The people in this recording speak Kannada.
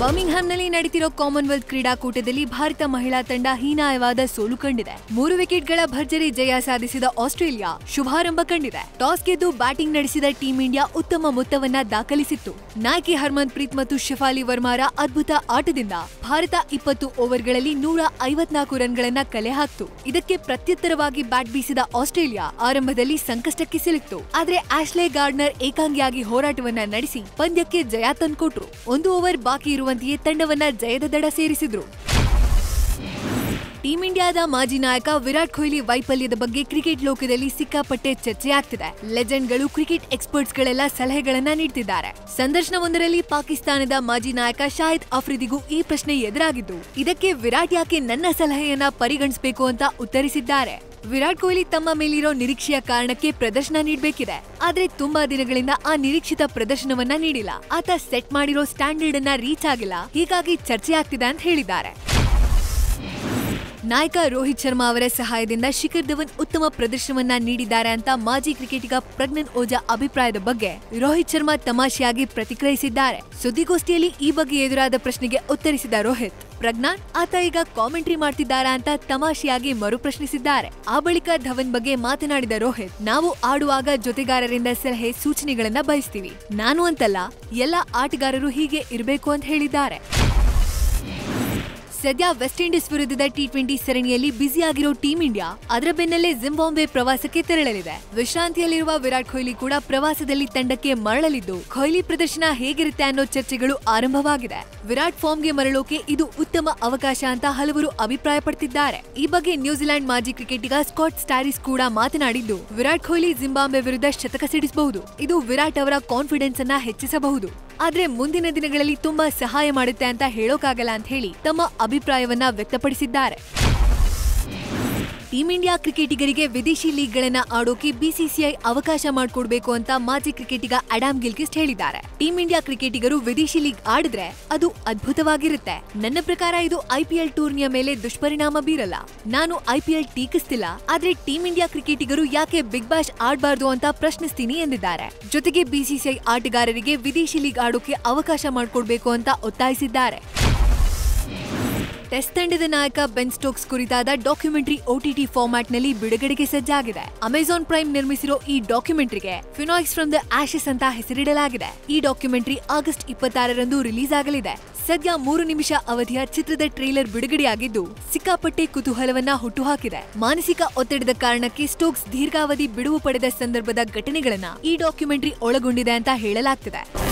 ಬರ್ಮಿಂಗ್ಹ್ಯಾಮ್ನಲ್ಲಿ ನಡೀತಿರೋ ಕಾಮನ್ವೆಲ್ತ್ ಕ್ರೀಡಾಕೂಟದಲ್ಲಿ ಭಾರತ ಮಹಿಳಾ ತಂಡ ಹೀನಾಯವಾದ ಸೋಲು ಕಂಡಿದೆ ಮೂರು ವಿಕೆಟ್ಗಳ ಭರ್ಜರಿ ಜಯ ಸಾಧಿಸಿದ ಆಸ್ಟ್ರೇಲಿಯಾ ಶುಭಾರಂಭ ಕಂಡಿದೆ ಟಾಸ್ ಗೆದ್ದು ಬ್ಯಾಟಿಂಗ್ ನಡೆಸಿದ ಟೀಂ ಇಂಡಿಯಾ ಉತ್ತಮ ಮೊತ್ತವನ್ನ ದಾಖಲಿಸಿತ್ತು ನಾಯಕಿ ಹರ್ಮನ್ ಪ್ರೀತ್ ಮತ್ತು ಶಫಾಲಿ ವರ್ಮಾರ ಅದ್ಭುತ ಆಟದಿಂದ ಭಾರತ ಇಪ್ಪತ್ತು ಓವರ್ಗಳಲ್ಲಿ ನೂರ ಐವತ್ನಾಲ್ಕು ರನ್ಗಳನ್ನ ಕಲೆ ಹಾಕ್ತು ಇದಕ್ಕೆ ಪ್ರತ್ಯುತ್ತರವಾಗಿ ಬ್ಯಾಟ್ ಬೀಸಿದ ಆಸ್ಟ್ರೇಲಿಯಾ ಆರಂಭದಲ್ಲಿ ಸಂಕಷ್ಟಕ್ಕೆ ಸಿಲುಕ್ತು ಆದ್ರೆ ಆಶ್ಲೆ ಗಾರ್ಡ್ನರ್ ಏಕಾಂಗಿಯಾಗಿ ಹೋರಾಟವನ್ನ ನಡೆಸಿ ಪಂದ್ಯಕ್ಕೆ ಜಯ ತಂದ್ಕೊಟ್ರು ಒಂದು ಓವರ್ ಬಾಕಿ ಇರುವಂತೆಯೇ ತಂಡವನ್ನ ಜಯದ ದಡ ಸೇರಿಸಿದ್ರು ಟೀಂ ಇಂಡಿಯಾದ ಮಾಜಿ ನಾಯಕ ವಿರಾಟ್ ಕೊಹ್ಲಿ ವೈಫಲ್ಯದ ಬಗ್ಗೆ ಕ್ರಿಕೆಟ್ ಲೋಕದಲ್ಲಿ ಸಿಕ್ಕಾಪಟ್ಟೆ ಚರ್ಚೆಯಾಗ್ತಿದೆ ಲೆಜೆಂಡ್ಗಳು ಕ್ರಿಕೆಟ್ ಎಕ್ಸ್ಪರ್ಟ್ಸ್ಗಳೆಲ್ಲ ಸಲಹೆಗಳನ್ನ ನೀಡ್ತಿದ್ದಾರೆ ಸಂದರ್ಶನವೊಂದರಲ್ಲಿ ಪಾಕಿಸ್ತಾನದ ಮಾಜಿ ನಾಯಕ ಶಾಹಿದ್ ಅಫ್ರಿದಿಗೂ ಈ ಪ್ರಶ್ನೆ ಎದುರಾಗಿದ್ದು ಇದಕ್ಕೆ ವಿರಾಟ್ ಯಾಕೆ ನನ್ನ ಸಲಹೆಯನ್ನ ಪರಿಗಣಿಸಬೇಕು ಅಂತ ಉತ್ತರಿಸಿದ್ದಾರೆ ವಿರಾಟ್ ಕೊಹ್ಲಿ ತಮ್ಮ ಮೇಲಿರೋ ನಿರೀಕ್ಷೆಯ ಕಾರಣಕ್ಕೆ ಪ್ರದರ್ಶನ ನೀಡಬೇಕಿದೆ ಆದ್ರೆ ತುಂಬಾ ದಿನಗಳಿಂದ ಆ ನಿರೀಕ್ಷಿತ ಪ್ರದರ್ಶನವನ್ನ ನೀಡಿಲ್ಲ ಆತ ಸೆಟ್ ಮಾಡಿರೋ ಸ್ಟ್ಯಾಂಡರ್ಡ್ ಅನ್ನ ರೀಚ್ ಆಗಿಲ್ಲ ಹೀಗಾಗಿ ಚರ್ಚೆ ಆಗ್ತಿದೆ ಅಂತ ಹೇಳಿದ್ದಾರೆ ನಾಯಕ ರೋಹಿತ್ ಶರ್ಮಾ ಅವರ ಸಹಾಯದಿಂದ ಶಿಖರ್ ಧವನ್ ಉತ್ತಮ ಪ್ರದರ್ಶನವನ್ನ ನೀಡಿದ್ದಾರೆ ಅಂತ ಮಾಜಿ ಕ್ರಿಕೆಟಿಗ ಪ್ರಜ್ಞನ್ ಓಜಾ ಅಭಿಪ್ರಾಯದ ಬಗ್ಗೆ ರೋಹಿತ್ ಶರ್ಮಾ ತಮಾಷೆಯಾಗಿ ಪ್ರತಿಕ್ರಿಯಿಸಿದ್ದಾರೆ ಸುದ್ದಿಗೋಷ್ಠಿಯಲ್ಲಿ ಈ ಬಗ್ಗೆ ಎದುರಾದ ಪ್ರಶ್ನೆಗೆ ಉತ್ತರಿಸಿದ ರೋಹಿತ್ ಪ್ರಜ್ಞಾನ್ ಆತ ಈಗ ಕಾಮೆಂಟ್ರಿ ಮಾಡ್ತಿದ್ದಾರಾ ಅಂತ ತಮಾಷೆಯಾಗಿ ಮರುಪ್ರಶ್ನಿಸಿದ್ದಾರೆ ಆ ಬಳಿಕ ಧವನ್ ಬಗ್ಗೆ ಮಾತನಾಡಿದ ರೋಹಿತ್ ನಾವು ಆಡುವಾಗ ಜೊತೆಗಾರರಿಂದ ಸಲಹೆ ಸೂಚನೆಗಳನ್ನ ಬಯಸ್ತೀವಿ ನಾನು ಅಂತಲ್ಲ ಎಲ್ಲ ಆಟಗಾರರು ಹೀಗೆ ಇರಬೇಕು ಅಂತ ಹೇಳಿದ್ದಾರೆ ಸದ್ಯ ವೆಸ್ಟ್ ಇಂಡೀಸ್ ವಿರುದ್ಧದ ಟಿ ಟ್ವೆಂಟಿ ಸರಣಿಯಲ್ಲಿ ಬ್ಯುಸಿಯಾಗಿರೋ ಟೀಂ ಇಂಡಿಯಾ ಅದರ ಬೆನ್ನಲ್ಲೇ ಜಿಂಬಾಬ್ವೆ ಪ್ರವಾಸಕ್ಕೆ ತೆರಳಲಿದೆ ವಿಶ್ರಾಂತಿಯಲ್ಲಿರುವ ವಿರಾಟ್ ಕೊಹ್ಲಿ ಕೂಡ ಪ್ರವಾಸದಲ್ಲಿ ತಂಡಕ್ಕೆ ಮರಳಲಿದ್ದು ಕೊಹ್ಲಿ ಪ್ರದರ್ಶನ ಹೇಗಿರುತ್ತೆ ಅನ್ನೋ ಚರ್ಚೆಗಳು ಆರಂಭವಾಗಿದೆ ವಿರಾಟ್ ಫಾರ್ಮ್ಗೆ ಮರಳೋಕೆ ಇದು ಉತ್ತಮ ಅವಕಾಶ ಅಂತ ಹಲವರು ಅಭಿಪ್ರಾಯಪಡ್ತಿದ್ದಾರೆ ಈ ಬಗ್ಗೆ ನ್ಯೂಜಿಲೆಂಡ್ ಮಾಜಿ ಕ್ರಿಕೆಟಿಗ ಸ್ಕಾಟ್ ಸ್ಟಾರಿಸ್ ಕೂಡ ಮಾತನಾಡಿದ್ದು ವಿರಾಟ್ ಕೊಹ್ಲಿ ಜಿಂಬಾಬ್ವೆ ವಿರುದ್ಧ ಶತಕ ಸಿಡಿಸಬಹುದು ಇದು ವಿರಾಟ್ ಅವರ ಕಾನ್ಫಿಡೆನ್ಸ್ ಅನ್ನ ಹೆಚ್ಚಿಸಬಹುದು ಆದ್ರೆ ಮುಂದಿನ ದಿನಗಳಲ್ಲಿ ತುಂಬಾ ಸಹಾಯ ಮಾಡುತ್ತೆ ಅಂತ ಹೇಳೋಕಾಗಲ್ಲ ಅಂತ ಹೇಳಿ ತಮ್ಮ ಅಭಿಪ್ರಾಯವನ್ನ ವ್ಯಕ್ತಪಡಿಸಿದ್ದಾರೆ ಟೀಂ ಇಂಡಿಯಾ ಕ್ರಿಕೆಟಿಗರಿಗೆ ವಿದೇಶಿ ಲೀಗ್ಗಳನ್ನ ಆಡೋಕೆ ಬಿಸಿಸಿಐ ಅವಕಾಶ ಮಾಡಿಕೊಡ್ಬೇಕು ಅಂತ ಮಾಜಿ ಕ್ರಿಕೆಟಿಗ ಅಡಾಮ್ ಗಿಲ್ಕಿಸ್ಟ್ ಹೇಳಿದ್ದಾರೆ ಟೀಂ ಇಂಡಿಯಾ ಕ್ರಿಕೆಟಿಗರು ವಿದೇಶಿ ಲೀಗ್ ಆಡಿದ್ರೆ ಅದು ಅದ್ಭುತವಾಗಿರುತ್ತೆ ನನ್ನ ಪ್ರಕಾರ ಇದು ಐಪಿಎಲ್ ಟೂರ್ನಿಯ ಮೇಲೆ ದುಷ್ಪರಿಣಾಮ ಬೀರಲ್ಲ ನಾನು ಐಪಿಎಲ್ ಟೀಕಿಸ್ತಿಲ್ಲ ಆದ್ರೆ ಟೀಂ ಇಂಡಿಯಾ ಕ್ರಿಕೆಟಿಗರು ಯಾಕೆ ಬಿಗ್ ಬ್ಯಾಶ್ ಆಡಬಾರ್ದು ಅಂತ ಪ್ರಶ್ನಿಸ್ತೀನಿ ಎಂದಿದ್ದಾರೆ ಜೊತೆಗೆ ಬಿಸಿಸಿಐ ಆಟಗಾರರಿಗೆ ವಿದೇಶಿ ಲೀಗ್ ಆಡೋಕೆ ಅವಕಾಶ ಮಾಡಿಕೊಡ್ಬೇಕು ಅಂತ ಒತ್ತಾಯಿಸಿದ್ದಾರೆ ಟೆಸ್ಟ್ ತಂಡದ ನಾಯಕ ಬೆನ್ ಸ್ಟೋಕ್ಸ್ ಕುರಿತಾದ ಡಾಕ್ಯುಮೆಂಟರಿ ಓಟಿಟಿ ಫಾರ್ಮ್ಯಾಟ್ನಲ್ಲಿ ಬಿಡುಗಡೆಗೆ ಸಜ್ಜಾಗಿದೆ ಅಮೆಜಾನ್ ಪ್ರೈಮ್ ನಿರ್ಮಿಸಿರೋ ಈ ಡಾಕ್ಯುಮೆಂಟರಿಗೆ ಫಿನಾಯ್ಸ್ ಫ್ರಮ್ ದ ಆಶಸ್ ಅಂತ ಹೆಸರಿಡಲಾಗಿದೆ ಈ ಡಾಕ್ಯುಮೆಂಟರಿ ಆಗಸ್ಟ್ ಇಪ್ಪತ್ತಾರರಂದು ರಿಲೀಸ್ ಆಗಲಿದೆ ಸದ್ಯ ಮೂರು ನಿಮಿಷ ಅವಧಿಯ ಚಿತ್ರದ ಟ್ರೇಲರ್ ಬಿಡುಗಡೆಯಾಗಿದ್ದು ಸಿಕ್ಕಾಪಟ್ಟೆ ಕುತೂಹಲವನ್ನ ಹುಟ್ಟುಹಾಕಿದೆ ಮಾನಸಿಕ ಒತ್ತಡದ ಕಾರಣಕ್ಕೆ ಸ್ಟೋಕ್ಸ್ ದೀರ್ಘಾವಧಿ ಬಿಡುವು ಪಡೆದ ಸಂದರ್ಭದ ಘಟನೆಗಳನ್ನ ಈ ಡಾಕ್ಯುಮೆಂಟರಿ ಒಳಗೊಂಡಿದೆ ಅಂತ ಹೇಳಲಾಗ್ತಿದೆ